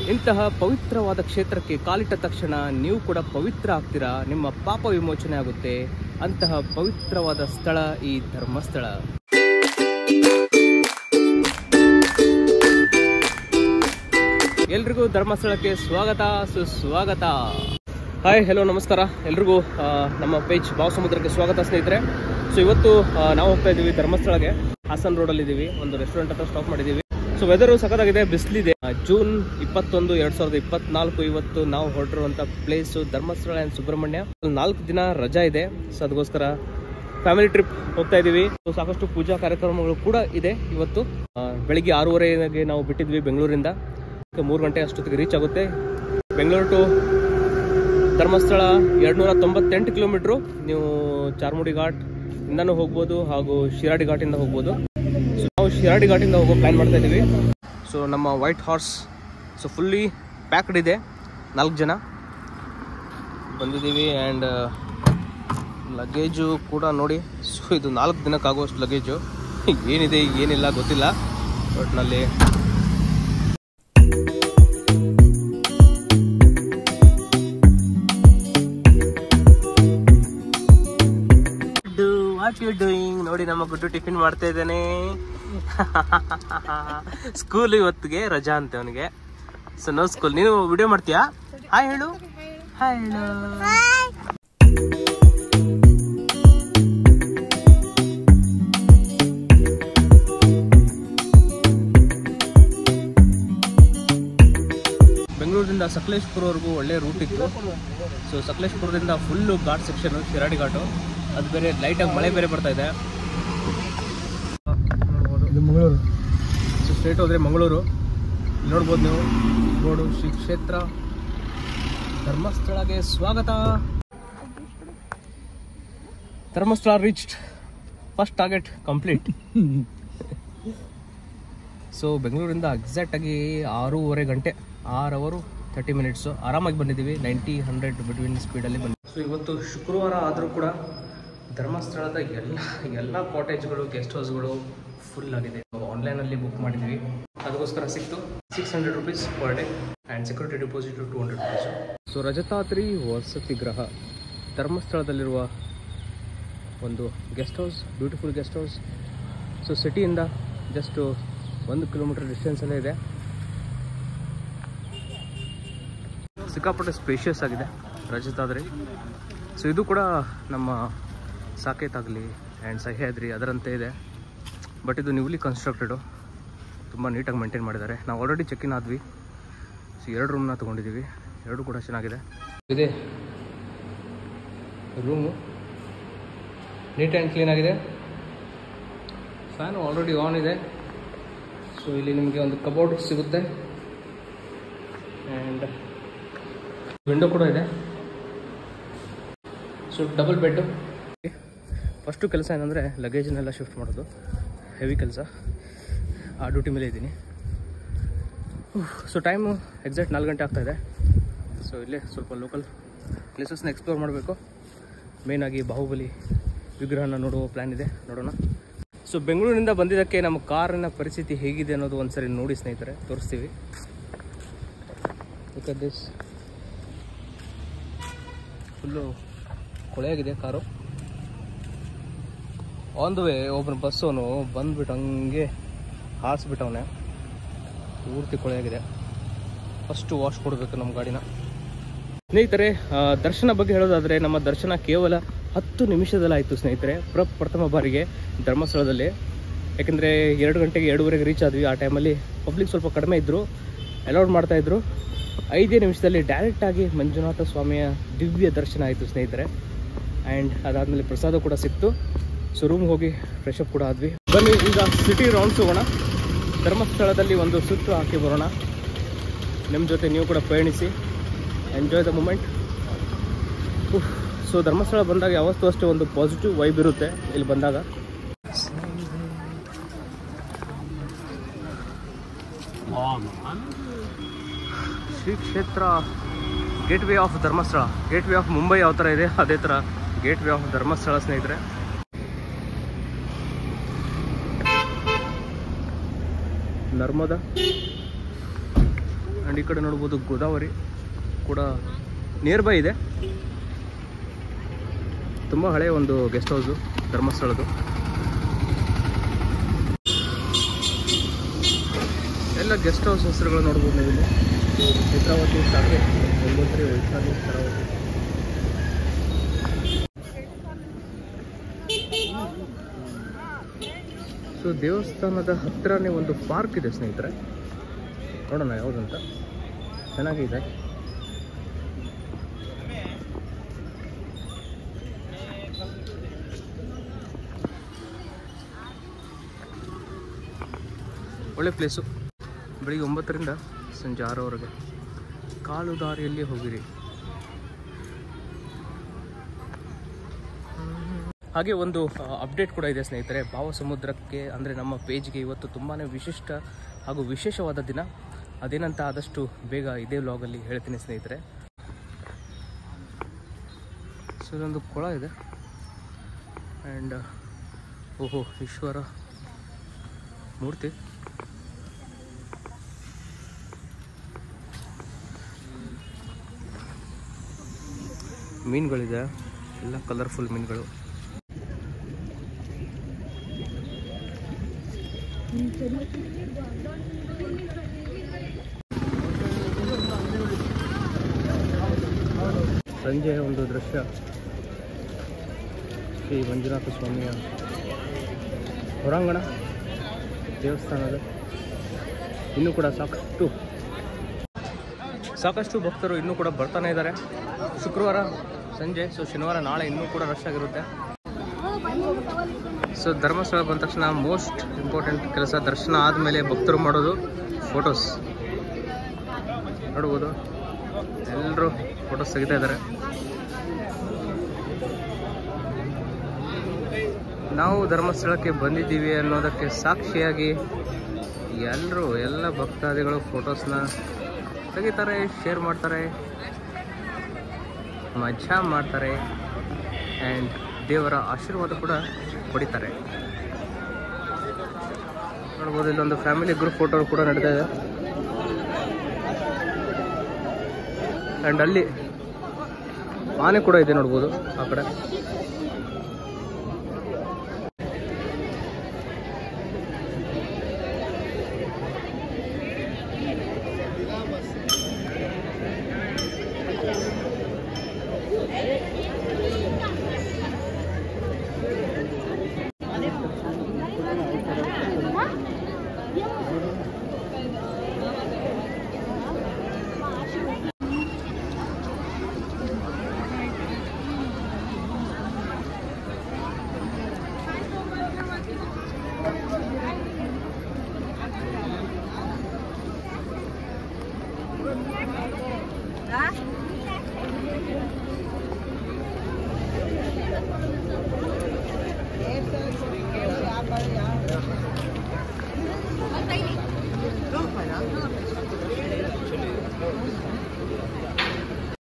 ಇಂತಹ ಪವಿತ್ರವಾದ ಕ್ಷೇತ್ರಕ್ಕೆ ಕಾಲಿಟ್ಟ ತಕ್ಷಣ ನೀವು ಕೂಡ ಪವಿತ್ರ ಆಗ್ತೀರಾ ನಿಮ್ಮ ಪಾಪ ವಿಮೋಚನೆ ಆಗುತ್ತೆ ಅಂತಹ ಪವಿತ್ರವಾದ ಸ್ಥಳ ಈ ಧರ್ಮಸ್ಥಳ ಎಲ್ರಿಗೂ ಧರ್ಮಸ್ಥಳಕ್ಕೆ ಸ್ವಾಗತ ಸುಸ್ವಾಗತ ಹಾಯ್ ಹೆಲೋ ನಮಸ್ಕಾರ ಎಲ್ರಿಗೂ ಆ, ನಮ್ಮ ಪೇಜ್ ಭಾವ ಸಮುದ್ರಕ್ಕೆ ಸ್ವಾಗತ ಸ್ನೇಹಿತರೆ ಸೊ ಇವತ್ತು ಆ, ನಾವು ಹೋಗ್ತಾ ಇದ್ದೀವಿ ಧರ್ಮಸ್ಥಳಗೆ ಹಾಸನ್ ರೋಡಲ್ಲಿ ಇದ್ದೀವಿ ಒಂದು ರೆಸ್ಟೋರೆಂಟ್ ಹತ್ರ ಸ್ಟಾಪ್ ಮಾಡಿದ್ದೀವಿ ಸೊ ವೆದರು ಸಖತ್ತಾಗಿದೆ ಬಿಸಿಲಿದೆ ಜೂನ್ ಇಪ್ಪತ್ತೊಂದು ಎರಡ್ ಸಾವಿರದ ಇಪ್ಪತ್ನಾಲ್ಕು ಇವತ್ತು ನಾವು ಹೊರಟಿರುವಂಥ ಪ್ಲೇಸು ಧರ್ಮಸ್ಥಳ ಆ್ಯಂಡ್ ಸುಬ್ರಹ್ಮಣ್ಯ ಅಲ್ಲಿ ನಾಲ್ಕು ದಿನ ರಜಾ ಇದೆ ಸೊ ಅದಕ್ಕೋಸ್ಕರ ಫ್ಯಾಮಿಲಿ ಟ್ರಿಪ್ ಹೋಗ್ತಾ ಇದ್ದೀವಿ ಸೊ ಸಾಕಷ್ಟು ಪೂಜಾ ಕಾರ್ಯಕ್ರಮಗಳು ಕೂಡ ಇದೆ ಇವತ್ತು ಆ, ಬೆಳಿಗ್ಗೆ ಆರೂವರೆಗೆ ನಾವು ಬಿಟ್ಟಿದ್ವಿ ಬೆಂಗಳೂರಿಂದ ಮೂರು ಗಂಟೆ ಅಷ್ಟೊತ್ತಿಗೆ ರೀಚ್ ಆಗುತ್ತೆ ಬೆಂಗಳೂರು ಟು ಧರ್ಮಸ್ಥಳ ಎರಡ್ನೂರ ತೊಂಬತ್ತೆಂಟು ಕಿಲೋಮೀಟ್ರು ನೀವು ಚಾರ್ಮುಡಿ ಘಾಟ್ ಇಂದನೂ ಹೋಗ್ಬೋದು ಹಾಗೂ ಶಿರಾಡಿ ಘಾಟಿಂದ ಹೋಗ್ಬೋದು ಸೊ ನಾವು ಶಿರಾಡಿ ಘಾಟಿಂದ ಹೋಗೋ ಪ್ಲ್ಯಾನ್ ಮಾಡ್ತಾ ಇದ್ದೀವಿ ಸೊ ನಮ್ಮ white horse so fully packed ಇದೆ ನಾಲ್ಕು ಜನ ಬಂದಿದ್ದೀವಿ ಆ್ಯಂಡ್ ಲಗೇಜು ಕೂಡ ನೋಡಿ ಸೊ ಇದು ನಾಲ್ಕು ದಿನಕ್ಕಾಗುವಷ್ಟು ಲಗೇಜು ಏನಿದೆ ಏನಿಲ್ಲ ಗೊತ್ತಿಲ್ಲ ಒಟ್ಟಿನಲ್ಲಿ ವಾಟ್ ಯು ಡೂಯಿಂಗ್ ನೋಡಿ ನಮ್ಮ ಗುಡ್ಡು ಟಿಫಿನ್ ಮಾಡ್ತಾ ಇದ್ದಾನೆ ಸ್ಕೂಲ್ ಇವತ್ತಿಗೆ ರಜಾ ಅಂತೆ ಅವನಿಗೆ ಸೊ ನೋ ಸ್ಕೂಲ್ ನೀನು ವಿಡಿಯೋ ಮಾಡ್ತೀಯಾ ಹಾಯ್ ಹೇಳು ಹಾಯ್ ಹೇಳು ಬೆಂಗಳೂರಿಂದ ಸಕಲೇಶ್ಪುರವರೆಗೂ ಒಳ್ಳೆ ರೂಟ್ ಇತ್ತು ಸೊ ಸಕಲೇಶ್ಪುರದಿಂದ full ghat section Shiradi ghat ಅದು ಬೇರೆ ಲೈಟಾಗಿ ಮಳೆ ಬೇರೆ ಬರ್ತಾ ಇದೆ ಇದು ಮಂಗಳೂರು ಸೊ ಸ್ಟ್ರೇಟ್ ಹೋದರೆ ಮಂಗಳೂರು ಇಲ್ಲಿ ನೋಡ್ಬೋದು ನೀವು ರೋಡು ಶ್ರೀ ಕ್ಷೇತ್ರ ಧರ್ಮಸ್ಥಳಗೆ ಸ್ವಾಗತ Dharmasthala reached first target complete so ಬೆಂಗಳೂರಿಂದ ಎಕ್ಸಾಕ್ಟಾಗಿ ಆರೂವರೆ ಗಂಟೆ ಆರು ಅವರು ತರ್ಟಿ ಮಿನಿಟ್ಸು ಆರಾಮಾಗಿ ಬಂದಿದ್ದೀವಿ ನೈಂಟಿ ಹಂಡ್ರೆಡ್ ಬಿಟ್ವೀನ್ ಸ್ಪೀಡಲ್ಲಿ ಬಂದು ಸೊ ಇವತ್ತು ಶುಕ್ರವಾರ ಆದರೂ ಕೂಡ ಧರ್ಮಸ್ಥಳದ ಎಲ್ಲ ಎಲ್ಲ ಕಾಟೇಜ್ಗಳು ಗೆಸ್ಟ್ ಹೌಸ್ಗಳು ಫುಲ್ ಆಗಿದೆ ಆನ್ಲೈನಲ್ಲಿ ಬುಕ್ ಮಾಡಿದ್ವಿ ಅದಕ್ಕೋಸ್ಕರ ಸಿಕ್ತು six hundred rupees per day and security deposit two hundred rupees so Rajatadri ವಸತಿ ಗೃಹ ಧರ್ಮಸ್ಥಳದಲ್ಲಿರುವ ಒಂದು guest house beautiful guest house so ಸಿಟಿಯಿಂದ ಜಸ್ಟ್ ಒಂದು ಕಿಲೋಮೀಟರ್ ಡಿಸ್ಟೆನ್ಸಲ್ಲೇ ಇದೆ ಸಿಕ್ಕಾಪಟ್ಟೆ ಸ್ಪೇಷಿಯಸ್ ಆಗಿದೆ ರಜತಾದ್ರಿ ಸೊ ಇದು ಕೂಡ ನಮ್ಮ ಸಾಕೇತ್ ಆಗಲಿ ಆ್ಯಂಡ್ ಸಹ್ಯಾದ್ರಿ ಅದರಂತೆ ಇದೆ ಬಟ್ ಇದು ನ್ಯೂಲಿ ಕನ್ಸ್ಟ್ರಕ್ಟೆಡು ತುಂಬ ನೀಟಾಗಿ ಮೇಂಟೈನ್ ಮಾಡಿದ್ದಾರೆ ನಾವು ಆಲ್ರೆಡಿ ಚೆಕ್ ಇನ್ ಆದ್ವಿ ಸೊ ಎರಡು ರೂಮ್ನ ತೊಗೊಂಡಿದ್ದೀವಿ ಎರಡು ಕೂಡ ಚೆನ್ನಾಗಿದೆ ಇದೆ ರೂಮು ನೀಟ್ ಆ್ಯಂಡ್ ಕ್ಲೀನ್ ಆಗಿದೆ ಫ್ಯಾನು ಆಲ್ರೆಡಿ ಆನ್ ಇದೆ ಸೊ ಇಲ್ಲಿ ನಿಮಗೆ ಒಂದು ಕಬೋರ್ಡ್ ಸಿಗುತ್ತೆ ಆ್ಯಂಡ್ ವಿಂಡೋ ಕೂಡ ಇದೆ ಸೊ ಡಬಲ್ ಬೆಡ್ಡು ಫಸ್ಟು ಕೆಲಸ ಏನಂದರೆ ಲಗೇಜನ್ನೆಲ್ಲ ಶಿಫ್ಟ್ ಮಾಡೋದು ಹೆವಿ ಕೆಲಸ ಆ ಡ್ಯೂಟಿ ಮೇಲೆ ಇದ್ದೀನಿ ಸೊ ಟೈಮು ಎಕ್ಸಾಕ್ಟ್ ನಾಲ್ಕು ಗಂಟೆ ಆಗ್ತಾಯಿದೆ ಸೊ ಇಲ್ಲೇ ಸ್ವಲ್ಪ ಲೋಕಲ್ ಪ್ಲೇಸಸ್ನ ಎಕ್ಸ್ಪ್ಲೋರ್ ಮಾಡಬೇಕು ಮೇಯ್ನಾಗಿ ಬಾಹುಬಲಿ ವಿಗ್ರಹನ ನೋಡುವ ಪ್ಲ್ಯಾನ್ ಇದೆ ನೋಡೋಣ ಸೊ ಬೆಂಗಳೂರಿನಿಂದ ಬಂದಿದ್ದಕ್ಕೆ ನಮ್ಮ ಕಾರಿನ ಪರಿಸ್ಥಿತಿ ಹೇಗಿದೆ ಅನ್ನೋದು ಒಂದ್ಸರಿ ನೋಡಿ ಸ್ನೇಹಿತರೆ ತೋರಿಸ್ತೀವಿ ದಿಸ್ ಫುಲ್ಲು ಕೊಳೆಯಾಗಿದೆ ಕಾರು ಆನ್ ದ ವೇ ಒಬ್ಬನ ಬಸ್ಸವನು ಬಂದ್ಬಿಟ್ಟು ಹಂಗೆ ಹಾರಿಸ್ಬಿಟ್ಟವನೆ ಪೂರ್ತಿ ಕೊಳೆಯಾಗಿದೆ ಫಸ್ಟು ವಾಶ್ ಕೊಡಬೇಕು ನಮ್ಮ ಗಾಡಿನ ಸ್ನೇಹಿತರೆ ಆ, ದರ್ಶನ ಬಗ್ಗೆ ಹೇಳೋದಾದರೆ ನಮ್ಮ ದರ್ಶನ ಕೇವಲ ಹತ್ತು ನಿಮಿಷದಲ್ಲಿ ಆಯಿತು ಸ್ನೇಹಿತರೆ ಪ್ರಪ್ರಥಮ ಬಾರಿಗೆ ಧರ್ಮಸ್ಥಳದಲ್ಲಿ ಯಾಕೆಂದರೆ ಎರಡು ಗಂಟೆಗೆ ಎರಡೂವರೆಗೆ ರೀಚ್ ಆದ್ವಿ ಆ ಟೈಮಲ್ಲಿ ಪಬ್ಲಿಕ್ ಸ್ವಲ್ಪ ಕಡಿಮೆ ಇದ್ದರು ಅಲೌಡ್ ಮಾಡ್ತಾಯಿದ್ರು ಐದೇ ನಿಮಿಷದಲ್ಲಿ ಡೈರೆಕ್ಟಾಗಿ ಮಂಜುನಾಥ ಸ್ವಾಮಿಯ ದಿವ್ಯ ದರ್ಶನ ಆಯಿತು ಸ್ನೇಹಿತರೆ ಆ್ಯಂಡ್ ಅದಾದಮೇಲೆ ಪ್ರಸಾದ ಕೂಡ ಸಿಕ್ತು ಸೊ ರೂಮ್ಗೆ ಹೋಗಿ ಫ್ರೆಶ್ ಅಪ್ ಕೂಡ ಆದ್ವಿ ಬನ್ನಿ ಈಗ ಸಿಟಿ ರೌಂಡ್ಸ್ ಹೋಗೋಣ ಧರ್ಮಸ್ಥಳದಲ್ಲಿ ಒಂದು ಸುತ್ತು ಹಾಕಿ ಬರೋಣ ನಿಮ್ಮ ಜೊತೆ ನೀವು ಕೂಡ ಪಯಣಿಸಿ enjoy the moment so Dharmasthala ಬಂದಾಗ ಯಾವತ್ತೂ ಅಷ್ಟೇ ಒಂದು ಪಾಸಿಟಿವ್ ವೈಬ್ ಇರುತ್ತೆ ಇಲ್ಲಿ ಬಂದಾಗ ಶ್ರೀ ಕ್ಷೇತ್ರ gateway of Dharmasthala gateway of Mumbai ಯಾವ ಥರ ಇದೆ ಅದೇ ಥರ ಗೇಟ್ ವೇ ಆಫ್ ಧರ್ಮಸ್ಥಳ ಸ್ನೇಹಿತರೆ ನರ್ಮದಾ ಆ್ಯಂಡ್ ಈ ಕಡೆ ನೋಡ್ಬೋದು ಗೋದಾವರಿ ಕೂಡ ನಿಯರ್ ಬೈ ಇದೆ ತುಂಬ ಹಳೆಯ ಒಂದು ಗೆಸ್ಟ್ ಹೌಸು ಧರ್ಮಸ್ಥಳದ್ದು ಎಲ್ಲ ಗೆಸ್ಟ್ ಹೌಸ್ ಹೆಸರುಗಳು ನೋಡ್ಬೋದು ನೀವು ಇಲ್ಲಿ ಚಿತ್ರಾವತಿ ಸಾಗೆ ಗಂಗೋತ್ರಿ ವೈಶಾಲಿ ಶರಾವತಿ ಸೊ ದೇವಸ್ಥಾನದ ಹತ್ತಿರನೇ ಒಂದು ಪಾರ್ಕ್ ಇದೆ ಸ್ನೇಹಿತರೆ ನೋಡೋಣ ಯಾವುದಂತ ಚೆನ್ನಾಗಿದೆ ಒಳ್ಳೆ ಪ್ಲೇಸು ಬೆಳಿಗ್ಗೆ ಒಂಬತ್ತರಿಂದ ಸಂಜೆ ಆರವರೆಗೆ ಕಾಲು ದಾರಿಯಲ್ಲಿ ಹೋಗಿರಿ ಹಾಗೆ ಒಂದು ಅಪ್ಡೇಟ್ ಕೂಡ ಇದೆ ಸ್ನೇಹಿತರೆ ಭಾವಸಮುದ್ರಕ್ಕೆ ಅಂದರೆ ನಮ್ಮ ಪೇಜ್ಗೆ ಇವತ್ತು ತುಂಬಾ ವಿಶಿಷ್ಟ ಹಾಗೂ ವಿಶೇಷವಾದ ದಿನ ಅದೇನಂತ ಆದಷ್ಟು ಬೇಗ ಇದೇ ವ್ಲಾಗಲ್ಲಿ ಹೇಳ್ತೀನಿ ಸ್ನೇಹಿತರೆ ಸೊ ಇಲ್ಲೊಂದು ಕೊಳ ಇದೆ ಆ್ಯಂಡ್ ಓಹೋ ಈಶ್ವರ ಮೂರ್ತಿ ಮೀನುಗಳಿದೆ ಎಲ್ಲ ಕಲರ್ಫುಲ್ ಮೀನುಗಳು ಸಂಜೆಯ ಒಂದು ದೃಶ್ಯ ಶ್ರೀ ಮಂಜುನಾಥ ಸ್ವಾಮಿಯ ಹೊರಾಂಗಣ ದೇವಸ್ಥಾನದ ಇನ್ನೂ ಕೂಡ ಸಾಕಷ್ಟು ಸಾಕಷ್ಟು ಭಕ್ತರು ಇನ್ನೂ ಕೂಡ ಬರ್ತಾನೆ ಇದ್ದಾರೆ ಶುಕ್ರವಾರ ಸಂಜೆ ಸೊ ಶನಿವಾರ ನಾಳೆ ಇನ್ನೂ ಕೂಡ ರಶ್ ಆಗಿರುತ್ತೆ ಸೊ ಧರ್ಮಸ್ಥಳ ಬಂದ ತಕ್ಷಣ ಮೋಸ್ಟ್ ಇಂಪಾರ್ಟೆಂಟ್ ಕೆಲಸ ದರ್ಶನ ಆದಮೇಲೆ ಭಕ್ತರು ಮಾಡೋದು ಫೋಟೋಸ್ ನೋಡ್ಬೋದು ಎಲ್ಲರೂ ಫೋಟೋಸ್ ತೆಗಿತಾ ಇದ್ದಾರೆ ನಾವು ಧರ್ಮಸ್ಥಳಕ್ಕೆ ಬಂದಿದ್ದೀವಿ ಅನ್ನೋದಕ್ಕೆ ಸಾಕ್ಷಿಯಾಗಿ ಎಲ್ಲರೂ ಎಲ್ಲ ಭಕ್ತಾದಿಗಳು ಫೋಟೋಸ್ನ ತೆಗಿತಾರೆ ಶೇರ್ ಮಾಡ್ತಾರೆ ಮಜಾ ಮಾಡ್ತಾರೆ ಆ್ಯಂಡ್ ದೇವರ ಆಶೀರ್ವಾದ ಕೂಡ ಪಡಿತಾರೆ ನೋಡ್ಬೋದು ಇಲ್ಲೊಂದು ಫ್ಯಾಮಿಲಿ ಗ್ರೂಪ್ ಫೋಟೋ ಕೂಡ ನಡೀತಾ ಇದೆ ಆ್ಯಂಡ್ ಅಲ್ಲಿ ಆನೆ ಕೂಡ ಇದೆ ನೋಡ್ಬೋದು ಆ ಕಡೆ